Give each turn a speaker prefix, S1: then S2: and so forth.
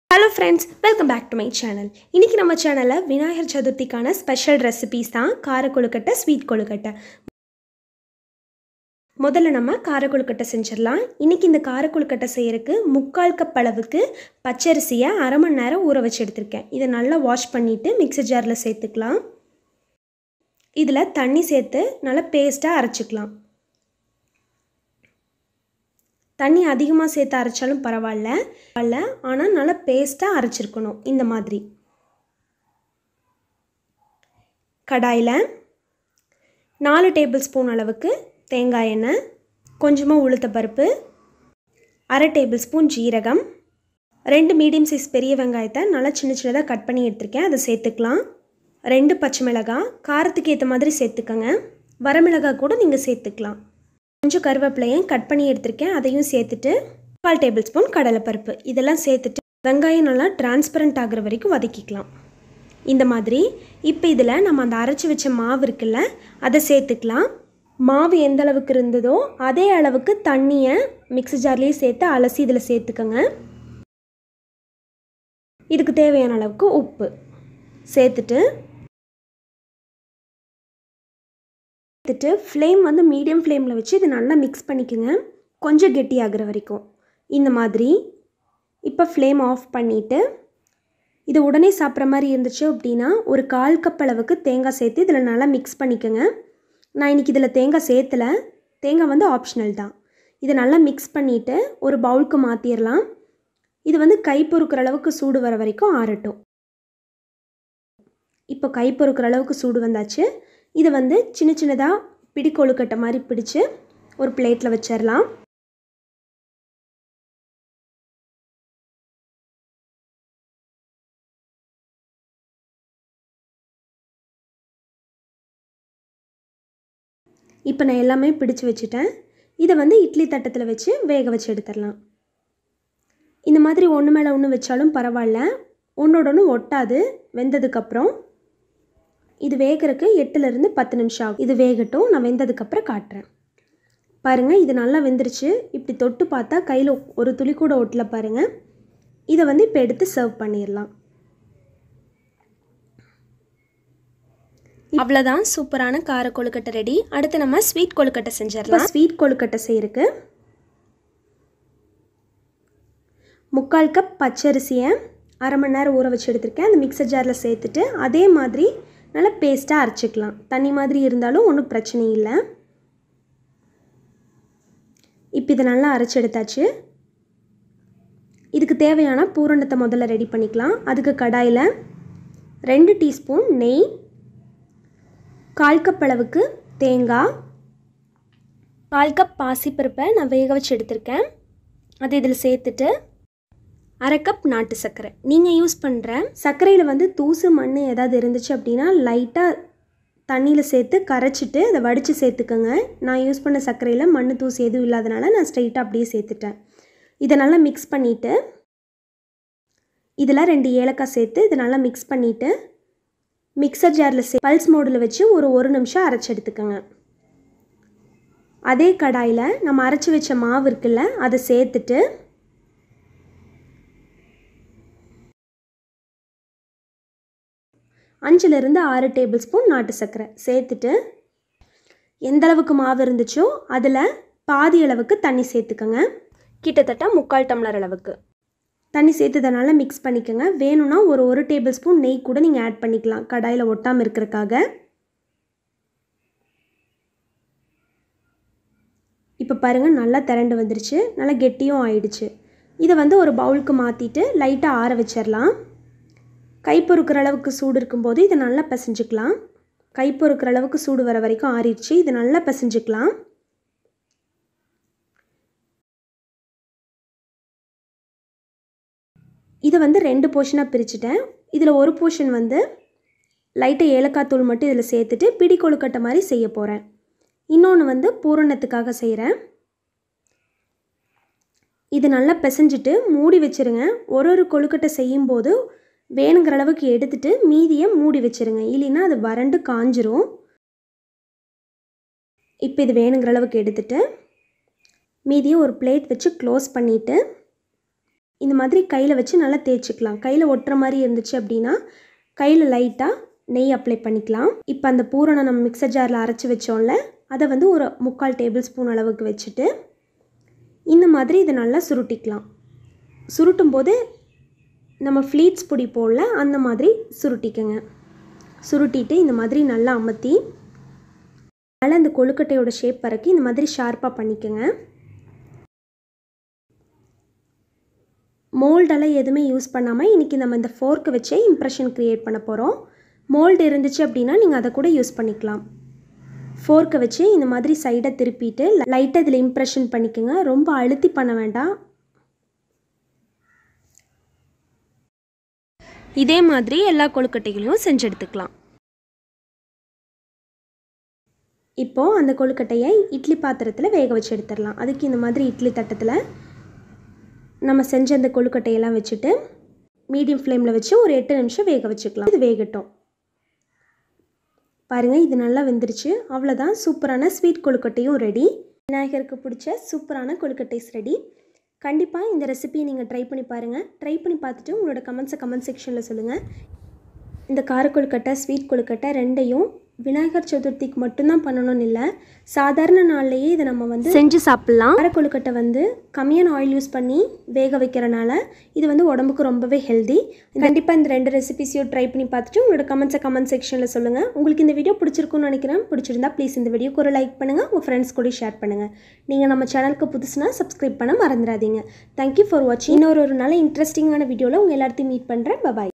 S1: hello friends welcome back to my channel இன்றைக்கி நம்ம சேனலில் விநாயகர் சதுர்த்திக்கான ஸ்பெஷல் ரெசிபீஸ் தான் கார கொழுக்கட்டை ஸ்வீட் கொழுக்கட்டை முதல்ல நம்ம கார கொழுக்கட்டை செஞ்சிடலாம் இன்றைக்கி இந்த கார கொழுக்கட்டை செய்யறதுக்கு முக்கால் கப் அளவுக்கு பச்சரிசியை அரை மணி நேரம் ஊற வச்சு எடுத்திருக்கேன் இதை நல்லா வாஷ் பண்ணிவிட்டு மிக்சர் ஜாரில் சேர்த்துக்கலாம் இதில் தண்ணி சேர்த்து நல்லா பேஸ்ட்டாக அரைச்சிக்கலாம் தண்ணி அதிகமாக சேர்த்து அரைச்சாலும் பரவாயில்ல பரவாயில்ல ஆனால் நல்லா பேஸ்ட்டாக அரைச்சிருக்கணும் இந்த மாதிரி கடாயில் நாலு டேபிள் ஸ்பூன் அளவுக்கு தேங்காய் எண்ணெய் கொஞ்சமாக உளுத்த பருப்பு அரை டேபிள் ஸ்பூன் ஜீரகம் ரெண்டு மீடியம் சைஸ் பெரிய வெங்காயத்தை நல்லா சின்ன சின்னதாக கட் பண்ணி எடுத்திருக்கேன் அதை சேர்த்துக்கலாம் ரெண்டு பச்சை மிளகாய் காரத்துக்கு ஏற்ற மாதிரி சேர்த்துக்கோங்க வரமிளகாய் கூட நீங்கள் சேர்த்துக்கலாம் கொஞ்சம் கருவேப்பிலையும் கட் பண்ணி எடுத்திருக்கேன் அதையும் சேர்த்துட்டு கால் டேபிள் ஸ்பூன் கடலைப்பருப்பு இதெல்லாம் சேர்த்துட்டு வெங்காயம் நல்லா டிரான்ஸ்பரண்ட் ஆகிற வரைக்கும் வதக்கிக்கலாம் இந்த மாதிரி இப்போ இதில் நம்ம அந்த அரைச்சி வச்ச மாவு இருக்குல்ல அதை சேர்த்துக்கலாம் மாவு எந்த அளவுக்கு இருந்ததோ அதே அளவுக்கு தண்ணியை மிக்ஸி ஜார்லேயே சேர்த்து அலசி இதில் சேர்த்துக்கோங்க இதுக்கு தேவையான அளவுக்கு உப்பு சேர்த்துட்டு எடுத்துட்டு ஃப்ளேம் வந்து மீடியம் ஃப்ளேமில் வச்சு இது நல்லா மிக்ஸ் பண்ணிக்கோங்க கொஞ்சம் கெட்டியாகிற வரைக்கும் இந்த மாதிரி இப்போ ஃப்ளேம் ஆஃப் பண்ணிவிட்டு இது உடனே சாப்பிட்ற மாதிரி இருந்துச்சு அப்படின்னா ஒரு கால் கப் அளவுக்கு தேங்காய் சேர்த்து இதில் நல்லா மிக்ஸ் பண்ணிக்கோங்க நான் இன்றைக்கி இதில் தேங்காய் சேர்த்தலை தேங்காய் வந்து ஆப்ஷனல் தான் இதை நல்லா மிக்ஸ் பண்ணிவிட்டு ஒரு பவுலுக்கு மாற்றிடலாம் இது வந்து கை பொறுக்கிற அளவுக்கு சூடு வர வரைக்கும் ஆறட்டும் இப்போ கை பொறுக்கிற அளவுக்கு சூடு வந்தாச்சு இதை வந்து சின்ன சின்னதாக பிடி கொழுக்கட்டை மாதிரி பிடிச்சு ஒரு பிளேட்டில் வச்சிடலாம் இப்போ நான் எல்லாமே பிடிச்சு வச்சுட்டேன் இதை வந்து இட்லி தட்டத்தில் வச்சு வேக வச்சு எடுத்துடலாம் இந்த மாதிரி ஒன்று மேலே ஒன்று வச்சாலும் பரவாயில்ல ஒன்றோட ஒன்று ஒட்டாது வெந்ததுக்கப்புறம் இது வேகிறதுக்கு எட்டுலேருந்து பத்து நிமிஷம் ஆகும் இது வேகட்டும் நான் வெந்ததுக்கப்புறம் காட்டுறேன் பாருங்கள் இது நல்லா வெந்துருச்சு இப்படி தொட்டு பார்த்தா கையில் ஒரு துளி கூட ஒட்டல பாருங்கள் இதை வந்து இப்போ எடுத்து சர்வ் பண்ணிடலாம் அவ்வளோதான் சூப்பரான கார கொழுக்கட்டை ரெடி அடுத்து நம்ம ஸ்வீட் கொழுக்கட்டை செஞ்சிடலாம் ஸ்வீட் கொழுக்கட்டை செய்யறதுக்கு முக்கால் கப் பச்சரிசியை அரை மணி நேரம் ஊற வச்சு எடுத்திருக்கேன் அந்த மிக்சர் ஜாரில் சேர்த்துட்டு அதே மாதிரி நல்லா பேஸ்ட்டாக அரைச்சிக்கலாம் தண்ணி மாதிரி இருந்தாலும் ஒன்றும் பிரச்சனை இல்லை இப்போ இதை நல்லா அரைச்சி எடுத்தாச்சு இதுக்கு தேவையான பூரணத்தை முதல்ல ரெடி பண்ணிக்கலாம் அதுக்கு கடாயில் ரெண்டு டீஸ்பூன் நெய் கால் கப் அளவுக்கு தேங்காய் கால் கப் பாசிப்பருப்பை நான் வேக வச்சு எடுத்திருக்கேன் அது இதில் சேர்த்துட்டு அரை கப் நாட்டு சர்க்கரை நீங்கள் யூஸ் பண்ணுற சர்க்கரையில் வந்து தூசு மண் ஏதாவது இருந்துச்சு அப்படின்னா லைட்டாக தண்ணியில் சேர்த்து கரைச்சிட்டு அதை வடித்து சேர்த்துக்கோங்க நான் யூஸ் பண்ண சர்க்கரையில் மண் தூசு எதுவும் இல்லாதனால நான் ஸ்ட்ரைட்டாக அப்படியே சேர்த்துட்டேன் இதை நல்லா மிக்ஸ் பண்ணிவிட்டு இதில் ரெண்டு ஏலக்காய் சேர்த்து இதை நல்லா மிக்ஸ் பண்ணிவிட்டு மிக்சர் ஜாரில் சே பல்ஸ் மோடில் வச்சு ஒரு ஒரு நிமிஷம் அரைச்சி எடுத்துக்கோங்க அதே கடாயில் நம்ம அரைச்சி வச்ச மாவு இருக்குல்ல அதை சேர்த்துட்டு அஞ்சுலேருந்து ஆறு டேபிள் ஸ்பூன் நாட்டு சர்க்கரை சேர்த்துட்டு எந்த அளவுக்கு மாவு இருந்துச்சோ அதில் பாதி அளவுக்கு தண்ணி சேர்த்துக்கோங்க கிட்டத்தட்ட முக்கால் டம்ளர் அளவுக்கு தண்ணி சேர்த்ததுனால மிக்ஸ் பண்ணிக்கோங்க வேணும்னா ஒரு ஒரு டேபிள் ஸ்பூன் நெய் கூட நீங்கள் ஆட் பண்ணிக்கலாம் கடாயில் ஒட்டாமல் இருக்கிறதுக்காக இப்போ பாருங்கள் நல்லா திரண்டு வந்துருச்சு நல்லா கெட்டியும் ஆயிடுச்சு இதை வந்து ஒரு பவுலுக்கு மாற்றிட்டு லைட்டாக ஆற வச்சிடலாம் கை பொறுக்கிற அளவுக்கு சூடு இருக்கும்போது இதை நல்லா பிசைஞ்சுக்கலாம் கை பொறுக்கிற அளவுக்கு சூடு வர வரைக்கும் ஆறிடுச்சு இதை நல்லா பிசைஞ்சுக்கலாம் இதை வந்து ரெண்டு போர்ஷனாக பிரிச்சுட்டேன் இதில் ஒரு போர்ஷன் வந்து லைட்டாக ஏலக்காய் தூள் மட்டும் இதில் சேர்த்துட்டு பிடி கொழுக்கட்டை மாதிரி செய்ய போகிறேன் இன்னொன்று வந்து பூரணத்துக்காக செய்கிறேன் இது நல்லா பிசைஞ்சிட்டு மூடி வச்சுருங்க ஒரு ஒரு கொழுக்கட்டை செய்யும்போது வேணுங்கிற அளவுக்கு எடுத்துட்டு மீதியை மூடி வச்சுருங்க இல்லைன்னா அது வறண்டு காஞ்சிரும் இப்போ இது வேணுங்கிற அளவுக்கு எடுத்துட்டு மீதியை ஒரு பிளேட் வச்சு க்ளோஸ் பண்ணிவிட்டு இந்த மாதிரி கையில் வச்சு நல்லா தேய்ச்சிக்கலாம் கையில் ஒட்டுற மாதிரி இருந்துச்சு அப்படின்னா கையில் லைட்டாக நெய் அப்ளை பண்ணிக்கலாம் இப்போ அந்த பூரணை நம்ம மிக்சர் ஜாரில் அரைச்சி வச்சோம்ல அதை வந்து ஒரு முக்கால் டேபிள் ஸ்பூன் அளவுக்கு வச்சுட்டு இந்த மாதிரி இதை நல்லா சுருட்டிக்கலாம் சுருட்டும் போது நம்ம ஃப்ளீட்ஸ் பொடி போடல அந்த மாதிரி சுருட்டிக்கங்க சுருட்டிட்டு இந்த மாதிரி நல்லா அமர்த்தி நல்லா இந்த கொழுக்கட்டையோட ஷேப் வரைக்கும் இந்த மாதிரி ஷார்ப்பாக பண்ணிக்கோங்க மோல்டெல்லாம் எதுவுமே யூஸ் பண்ணாமல் இன்றைக்கி நம்ம இந்த ஃபோர்க்கை வச்சே இம்ப்ரெஷன் க்ரியேட் பண்ண போகிறோம் மோல்டு இருந்துச்சு அப்படின்னா நீங்கள் அதை கூட யூஸ் பண்ணிக்கலாம் ஃபோர்க்கை வச்சு இந்த மாதிரி சைடை திருப்பிட்டு லைட்டாக இதில் இம்ப்ரெஷன் பண்ணிக்கோங்க ரொம்ப அழுத்தி பண்ண வேண்டாம் இதே மாதிரி எல்லா கொழுக்கட்டைகளையும் செஞ்சு எடுத்துக்கலாம் இப்போது அந்த கொழுக்கட்டையை இட்லி பாத்திரத்தில் வேக வச்சு எடுத்துடலாம் அதுக்கு இந்த மாதிரி இட்லி தட்டத்தில் நம்ம செஞ்ச அந்த கொழுக்கட்டையெல்லாம் வச்சுட்டு மீடியம் ஃப்ளேமில் வச்சு ஒரு எட்டு நிமிஷம் வேக வச்சுக்கலாம் இது வேகட்டும் பாருங்கள் இது நல்லா வெந்துருச்சு அவ்வளோதான் சூப்பரான ஸ்வீட் கொழுக்கட்டையும் ரெடி விநாயகருக்கு பிடிச்ச சூப்பரான கொழுக்கட்டைஸ் ரெடி கண்டிப்பாக இந்த ரெசிபியை நீங்கள் ட்ரை பண்ணி பாருங்கள் ட்ரை பண்ணி பார்த்துட்டு உங்களோட கமெண்ட்ஸை கமெண்ட் செக்ஷனில் சொல்லுங்கள் இந்த கார கொழுக்கட்டை ஸ்வீட் கொழுக்கட்டை ரெண்டையும் விநாயகர் சதுர்த்திக்கு மட்டும்தான் பண்ணணும்னு இல்லை சாதாரண நாள்லேயே இதை நம்ம வந்து செஞ்சு சாப்பிட்லாம் கார கொழுக்கட்டை வந்து கம்மியான ஆயில் யூஸ் பண்ணி வேக வைக்கிறனால இது வந்து உடம்புக்கு ரொம்பவே ஹெல்தி கண்டிப்பாக இந்த ரெண்டு ரெசிபிஸையும் ட்ரை பண்ணி பார்த்துட்டு உங்களோட கமெண்ட்ஸை கமெண்ட் செக்ஷனில் சொல்லுங்கள் உங்களுக்கு இந்த வீடியோ பிடிச்சிருக்கும்னு நினைக்கிறேன் பிடிச்சிருந்தா ப்ளீஸ் இந்த வீடியோக்கு ஒரு லைக் பண்ணுங்கள் உங்கள் ஃப்ரெண்ட்ஸ் கூட ஷேர் பண்ணுங்கள் நீங்கள் நம்ம சேனலுக்கு புதுசுனா சப்ஸ்கிரைப் பண்ண மறந்துடாதீங்க தேங்க்யூ ஃபார் வாட்சிங் இன்னொரு ஒரு நல்ல இன்ட்ரெஸ்டிங்கான வீடியோவில் உங்கள் எல்லாத்தையும் மீட் பண்ணுறேன் பபாய்